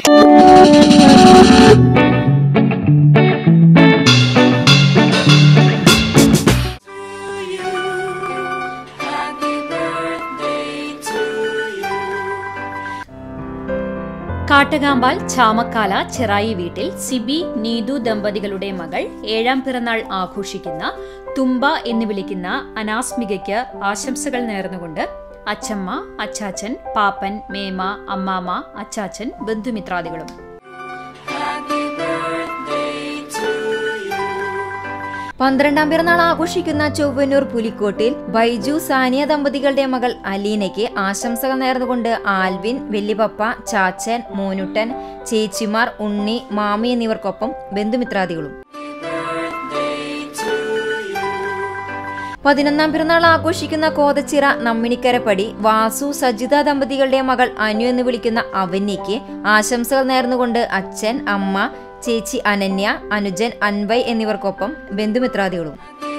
കാട്ടകാമ്പാൽ ചാമക്കാല ചെറായി വീട്ടിൽ സിബി നീതു ദമ്പതികളുടെ മകൾ ഏഴാം പിറന്നാൾ ആഘോഷിക്കുന്ന തുമ്പ എന്ന് വിളിക്കുന്ന അനാസ്മികയ്ക്ക് ആശംസകൾ നേർന്നുകൊണ്ട് അച്ചമ്മ അച്ചാച്ചൻ പാപ്പൻ മേമ അമ്മാമ അച്ചാച്ചൻ ബന്ധുമിത്രാദികളും പന്ത്രണ്ടാം പിറന്നാൾ ആഘോഷിക്കുന്ന ചൊവ്വന്നൂർ പുലിക്കോട്ടിൽ ബൈജു സാനിയ ദമ്പതികളുടെ മകൾ അലീനയ്ക്ക് ആശംസകൾ നേർന്നുകൊണ്ട് ആൽവിൻ വെല്ലിപ്പപ്പ ചാച്ചൻ മോനുട്ടൻ ചേച്ചിമാർ ഉണ്ണി മാമി എന്നിവർക്കൊപ്പം ബന്ധുമിത്രാദികളും പതിനൊന്നാം പിറന്നാൾ ആഘോഷിക്കുന്ന കോതച്ചിറ നമ്മിണിക്കരപ്പടി വാസു സജിത ദമ്പതികളുടെ മകൾ അനു എന്ന് വിളിക്കുന്ന അവന്യയ്ക്ക് ആശംസകൾ നേർന്നുകൊണ്ട് അച്ഛൻ അമ്മ ചേച്ചി അനന്യ അനുജൻ അൻവയ് എന്നിവർക്കൊപ്പം ബന്ധുമിത്രാദികളും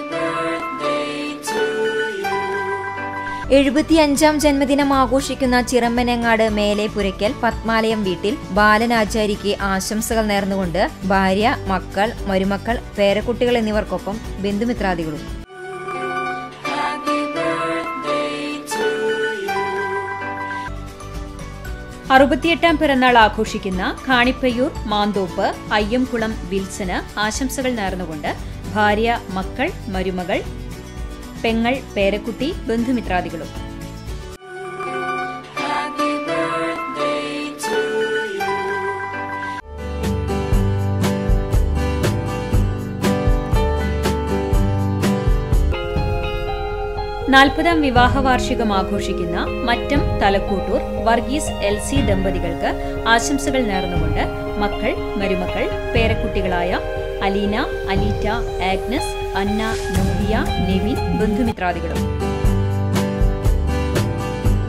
എഴുപത്തിയഞ്ചാം ജന്മദിനം ആഘോഷിക്കുന്ന ചിറമ്പനങ്ങാട് മേലെ പുരയ്ക്കൽ പത്മാലയം വീട്ടിൽ ബാലനാചാരിക്ക് ആശംസകൾ നേർന്നുകൊണ്ട് ഭാര്യ മക്കൾ മരുമക്കൾ പേരക്കുട്ടികൾ എന്നിവർക്കൊപ്പം ബന്ധുമിത്രാദികളും അറുപത്തിയെട്ടാം പിറന്നാൾ ആഘോഷിക്കുന്ന കാണിപ്പയ്യൂർ മാന്തോപ്പ് അയ്യംകുളം വിൽസന് ആശംസകൾ നേർന്നുകൊണ്ട് ഭാര്യ മക്കൾ മരുമകൾ പെങ്ങൾ പേരക്കുട്ടി ബന്ധുമിത്രാദികളും നാൽപ്പതാം വിവാഹ വാർഷികം ആഘോഷിക്കുന്ന മറ്റം തലക്കൂട്ടൂർ വർഗീസ് എൽ സി ദമ്പതികൾക്ക് ആശംസകൾ നേർന്നുകൊണ്ട് മക്കൾ മരുമക്കൾ പേരക്കുട്ടികളായ അലീന അലീറ്റ ആഗ്നസ് അന്ന നൂരിയ നെവിൻ ബന്ധുമിത്രാദികളും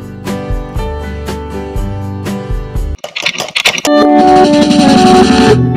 Thank you.